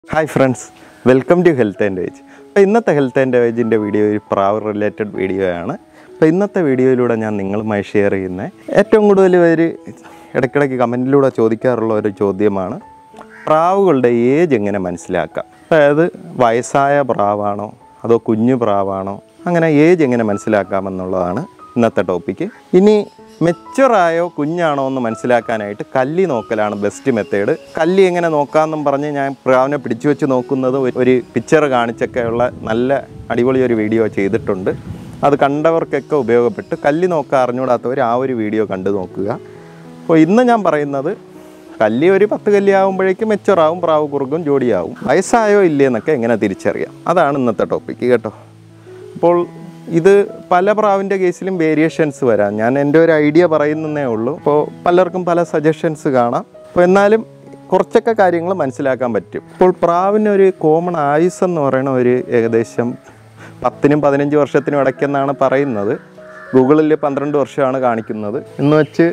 hi friends welcome to health and veg അപ്പോൾ ഇന്നത്തെ health and വേജിൻ്റെ video ഒരു പ്രാവ് റിലേറ്റഡ് വീഡിയോ ആണ് അപ്പോൾ ഇന്നത്തെ വീഡിയോയിലൂടെ ഞാൻ നിങ്ങളുമായി ഷെയർ ചെയ്യുന്ന ഏറ്റവും കൂടുതൽ പേര് ഇടയ്ക്കിടയ്ക്ക് കമൻറ്റിലൂടെ ചോദിക്കാറുള്ള ഒരു ചോദ്യമാണ് പ്രാവുകളുടെ ഏജ് എങ്ങനെ മനസ്സിലാക്കാം അതായത് വയസ്സായ പ്രാവാണോ അതോ കുഞ്ഞു പ്രാവാണോ അങ്ങനെ ഏജ് എങ്ങനെ മനസ്സിലാക്കാമെന്നുള്ളതാണ് ഇന്നത്തെ ടോപ്പിക്ക് ഇനി മെച്ചുറായോ കുഞ്ഞാണോ എന്ന് മനസ്സിലാക്കാനായിട്ട് കല്ലി നോക്കലാണ് ബെസ്റ്റ് മെത്തേഡ് കല്ലി എങ്ങനെ നോക്കാമെന്നും പറഞ്ഞ് ഞാൻ പ്രാവിനെ പിടിച്ചു വെച്ച് നോക്കുന്നത് ഒരു- ഒരു പിക്ചർ കാണിച്ചൊക്കെയുള്ള നല്ല അടിപൊളി ഒരു വീഡിയോ ചെയ്തിട്ടുണ്ട് അത് കണ്ടവർക്കൊക്കെ ഉപയോഗപ്പെട്ട് കല്ലി നോക്കാൻ അറിഞ്ഞുകൂടാത്തവർ ആ ഒരു വീഡിയോ കണ്ടു നോക്കുക അപ്പോൾ ഇന്ന് ഞാൻ പറയുന്നത് കല്ലി ഒരു പത്ത് കല്ലി ആകുമ്പോഴേക്കും മെച്ചുറാവും പ്രാവ് കുറുക്കും ജോഡിയാവും വയസ്സായോ ഇല്ലേ എന്നൊക്കെ എങ്ങനെ തിരിച്ചറിയാം അതാണ് ഇന്നത്തെ ടോപ്പിക്ക് കേട്ടോ അപ്പോൾ ഇത് പല പ്രാവിൻ്റെ കേസിലും വേരിയേഷൻസ് വരാം ഞാൻ എൻ്റെ ഒരു ഐഡിയ പറയുന്നതേ ഉള്ളൂ അപ്പോൾ പലർക്കും പല സജഷൻസ് കാണാം അപ്പോൾ എന്നാലും കുറച്ചൊക്കെ കാര്യങ്ങൾ മനസ്സിലാക്കാൻ പറ്റും ഇപ്പോൾ പ്രാവിന് ഒരു കോമൺ ആയുസ് എന്ന് പറയുന്ന ഒരു ഏകദേശം പത്തിനും പതിനഞ്ച് വർഷത്തിനും ഇടയ്ക്കെന്നാണ് പറയുന്നത് ഗൂഗിളിൽ പന്ത്രണ്ട് വർഷമാണ് കാണിക്കുന്നത് എന്ന് വെച്ച്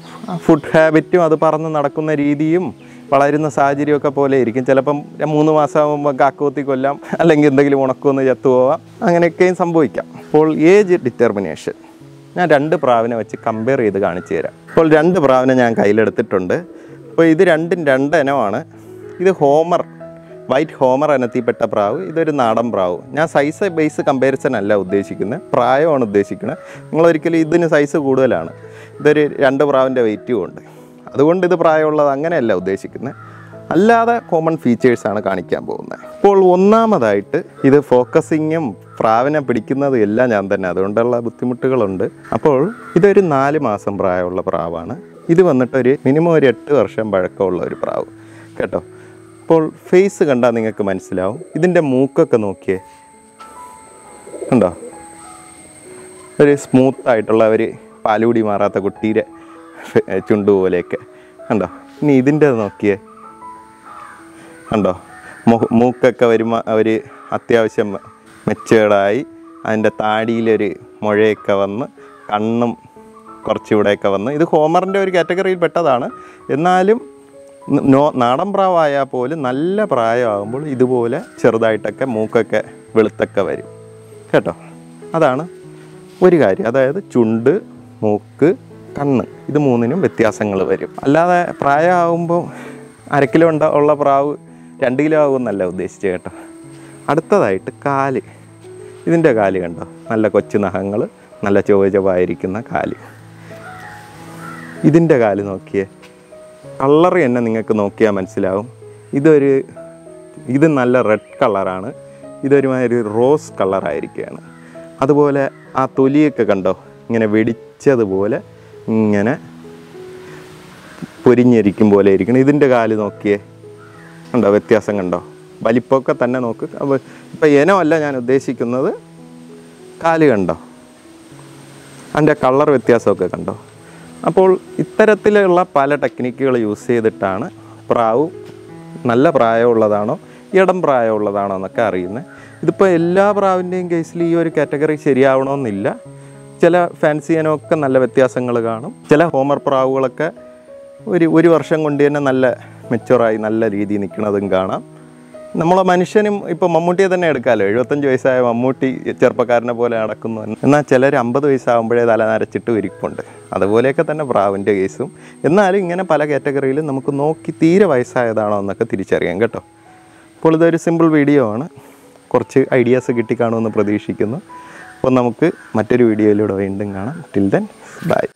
ഫുഡ് ഹാബിറ്റും അത് പറന്ന് നടക്കുന്ന രീതിയും വളരുന്ന സാഹചര്യമൊക്കെ പോലെ ഇരിക്കും ചിലപ്പം മൂന്ന് മാസമാകുമ്പോൾ കാക്കോത്തി കൊല്ലാം അല്ലെങ്കിൽ എന്തെങ്കിലും ഉണക്കൊന്ന് ചത്തുപോവാം അങ്ങനെയൊക്കെയും സംഭവിക്കാം അപ്പോൾ ഏജ് ഡിറ്റർമിനേഷൻ ഞാൻ രണ്ട് പ്രാവിനെ വെച്ച് കമ്പയർ ചെയ്ത് കാണിച്ചു തരാം ഇപ്പോൾ രണ്ട് പ്രാവിനെ ഞാൻ കയ്യിലെടുത്തിട്ടുണ്ട് അപ്പോൾ ഇത് രണ്ടും രണ്ട് ഇനമാണ് ഇത് ഹോമർ വൈറ്റ് ഹോമർ ഇനത്തിൽപ്പെട്ട പ്രാവ് ഇതൊരു നാടൻ പ്രാവ് ഞാൻ സൈസ് ബേസ് കമ്പാരിസൺ അല്ല ഉദ്ദേശിക്കുന്നത് പ്രായമാണ് ഉദ്ദേശിക്കുന്നത് നിങ്ങൾ ഒരിക്കലും ഇതിന് സൈസ് കൂടുതലാണ് ഇതൊരു രണ്ട് പ്രാവിൻ്റെ വെയിറ്റും ഉണ്ട് അതുകൊണ്ട് ഇത് പ്രായമുള്ളത് അങ്ങനെയല്ല ഉദ്ദേശിക്കുന്നത് അല്ലാതെ കോമൺ ഫീച്ചേഴ്സാണ് കാണിക്കാൻ പോകുന്നത് ഇപ്പോൾ ഒന്നാമതായിട്ട് ഇത് ഫോക്കസിങ്ങും പ്രാവിനെ പിടിക്കുന്നതും എല്ലാം ഞാൻ തന്നെ അതുകൊണ്ടുള്ള ബുദ്ധിമുട്ടുകളുണ്ട് അപ്പോൾ ഇതൊരു നാല് മാസം പ്രായമുള്ള പ്രാവാണ് ഇത് വന്നിട്ടൊരു മിനിമം ഒരു എട്ട് വർഷം പഴക്കമുള്ള ഒരു പ്രാവ് കേട്ടോ അപ്പോൾ ഫേസ് കണ്ടാൽ നിങ്ങൾക്ക് മനസ്സിലാവും ഇതിൻ്റെ മൂക്കൊക്കെ നോക്കിയേ ഉണ്ടോ ഒരു സ്മൂത്ത് ആയിട്ടുള്ള ഒരു പാലുകൂടി മാറാത്ത കുട്ടിയുടെ ഫെ- ചുണ്ട് പോലെയൊക്കെ കണ്ടോ ഇനി ഇതിൻ്റെ നോക്കിയേ കണ്ടോ മു- മൂക്കൊക്കെ വരുമ്പോൾ അവർ അത്യാവശ്യം മെച്ചേർഡായി അതിൻ്റെ താടിയിലൊരു മുഴയൊക്കെ വന്ന് കണ്ണും കുറച്ചുകൂടെയൊക്കെ വന്ന് ഇത് ഹോമറിൻ്റെ ഒരു കാറ്റഗറിയിൽ പെട്ടതാണ് എന്നാലും ന- നോ നാടൻ പ്രാവായാൽ പോലും നല്ല പ്രായമാകുമ്പോൾ ഇതുപോലെ ചെറുതായിട്ടൊക്കെ മൂക്കൊക്കെ വെളുത്തൊക്കെ വരും കേട്ടോ അതാണ് ഒരു കാര്യം അതായത് ചുണ്ട് മൂക്ക് കണ്ണ് ഇത് മൂന്നിനും വ്യത്യാസങ്ങൾ വരും അല്ലാതെ പ്രായമാകുമ്പോൾ അര കിലോ ഉണ്ട ഉള്ള പ്രാവ് രണ്ട് കിലോ ആകുമെന്നല്ല ഉദ്ദേശിച്ചത് കേട്ടോ അടുത്തതായിട്ട് കാല് ഇതിൻ്റെ കാല് കണ്ടോ നല്ല കൊച്ചു നഖങ്ങൾ നല്ല ചൊവ്വ ചൊവ്വായിരിക്കുന്ന കാല് ഇതിൻ്റെ കാല് നോക്കിയേ കളർ തന്നെ നിങ്ങൾക്ക് നോക്കിയാൽ മനസ്സിലാവും ഇതൊരു ഇത് നല്ല റെഡ് കളറാണ് ഇതൊരുമാതിരി റോസ് കളറായിരിക്കുകയാണ് അതുപോലെ ആ തൊലിയൊക്കെ കണ്ടോ ഇങ്ങനെ വെടിച്ചതുപോലെ ഇങ്ങനെ പൊരിഞ്ഞിരിക്കും പോലെ ഇരിക്കണം ഇതിൻ്റെ കാല് നോക്കിയേ കണ്ടോ വ്യത്യാസം കണ്ടോ വലിപ്പമൊക്കെ തന്നെ നോക്ക് അപ്പോൾ ഇപ്പം ഇനമല്ല ഞാൻ ഉദ്ദേശിക്കുന്നത് കാല് കണ്ടോ അതിൻ്റെ കളർ വ്യത്യാസമൊക്കെ കണ്ടോ അപ്പോൾ ഇത്തരത്തിലുള്ള പല ടെക്നിക്കുകൾ യൂസ് ചെയ്തിട്ടാണ് പ്രാവ് നല്ല പ്രായമുള്ളതാണോ ഇടം പ്രായമുള്ളതാണോ എന്നൊക്കെ അറിയുന്നത് ഇതിപ്പോൾ എല്ലാ പ്രാവിൻ്റെയും കേസിൽ ഈ ഒരു കാറ്റഗറി ശരിയാവണമെന്നില്ല ചില ഫാൻസി ഇനമൊക്കെ നല്ല വ്യത്യാസങ്ങൾ കാണും ചില ഹോമർ പ്രാവുകളൊക്കെ ഒരു ഒരു വർഷം കൊണ്ട് തന്നെ നല്ല മെച്ചുറായി നല്ല രീതിയിൽ നിൽക്കുന്നതും കാണാം നമ്മളെ മനുഷ്യനും ഇപ്പോൾ മമ്മൂട്ടിയെ തന്നെ എടുക്കാമല്ലോ എഴുപത്തഞ്ച് വയസ്സായ മമ്മൂട്ടി ചെറുപ്പക്കാരനെ പോലെ നടക്കുന്നു എന്നാൽ ചിലർ അമ്പത് വയസ്സാകുമ്പോഴേ തല നരച്ചിട്ട് ഇരിപ്പുണ്ട് അതുപോലെയൊക്കെ തന്നെ പ്രാവിൻ്റെ കേസും എന്നാലും ഇങ്ങനെ പല കാറ്റഗറിയിലും നമുക്ക് നോക്കി തീരെ വയസ്സായതാണോ എന്നൊക്കെ തിരിച്ചറിയാം കേട്ടോ അപ്പോൾ ഇതൊരു സിമ്പിൾ വീഡിയോ ആണ് കുറച്ച് ഐഡിയാസ് കിട്ടിക്കാണുമെന്ന് പ്രതീക്ഷിക്കുന്നു അപ്പോൾ നമുക്ക് മറ്റൊരു വീഡിയോയിലൂടെ വീണ്ടും കാണാം ടിൽ ദെൻ ബൈ